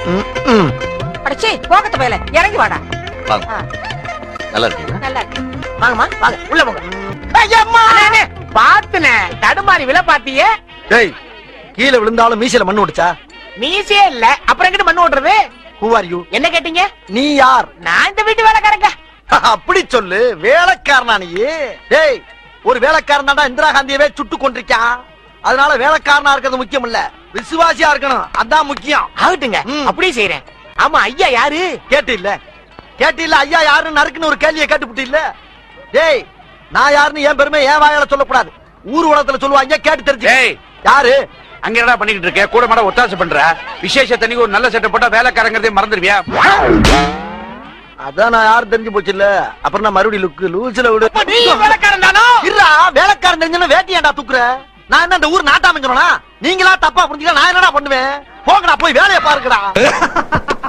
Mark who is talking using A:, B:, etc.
A: ம், ம்.
B: அடச்சி போகத்து போயல இறங்கி வாடா
C: வாங்க
B: ஆ,
C: நல்லா இருக்கீங்களா
B: நல்லா இருக்கு
A: வாங்கம்மா வாங்க உள்ள போங்க ஐயம்மா பாத்துனே தடுமாறி விழ பாத்தியே
D: டேய் கீழே விழுந்தாலும் மீசையில மண்ணு ஓடிச்சா
A: மீசே இல்ல அப்புறம் எங்கிட்ட மண்ணு ஓட்டுறது
D: ஹூ ஆர் யூ
A: என்ன கேட்டீங்க
D: நீ யார்
A: நான் இந்த வீட்டு வேலைக்காரங்க
D: அப்படி சொல்லு வேலைக்காரனா நீ டேய் ஒரு வேலைக்காரன் தான்டா இந்திரா காந்தியவே சுட்டு கொண்டிருக்கான் அதனால வேலைக்காரனா இருக்கிறது முக்கியம் இல்ல விசுவாசியா இருக்கணும் அதான் முக்கியம்
A: ஆகட்டுங்க
D: ம்.
A: அப்படியே செய்யறேன் ஆமா ஐயா யாரு
D: கேட்டு இல்ல கேட்டு இல்ல ஐயா யாருன்னு நறுக்குன்னு ஒரு கேள்வியை கேட்டுப்புட்டு இல்ல டேய் நான் யாருன்னு என் பெருமை என் வாயால சொல்லக்கூடாது ஊர் உலகத்துல சொல்லுவாங்க கேட்டு தெரிஞ்சு
E: டேய்
D: யாரு
E: அங்க என்னடா பண்ணிக்கிட்டு இருக்க கூட மாட ஒத்தாசை பண்ற விசேஷத்தன்னைக்கு ஒரு நல்ல செட்டப் போட்டா வேலைக்காரங்கிறதே மறந்துடுவியா
D: அதான் நான் யாரும் தெரிஞ்சு போச்சு இல்ல அப்புறம் நான் மறுபடியும் லுக்கு லூசில விடு
A: நீ வேலைக்காரன் தானோ
D: இருடா வேலைக்காரன் தெரிஞ்சு வேட்டி ஏன்டா தூக்குற நான் என்ன இந்த ஊர் நாட்டாம சொன்னா நீங்களா தப்பா புரிஞ்சுக்க நான் என்னடா பண்ணுவேன் போங்கடா போய் வேலையை பாருங்கடா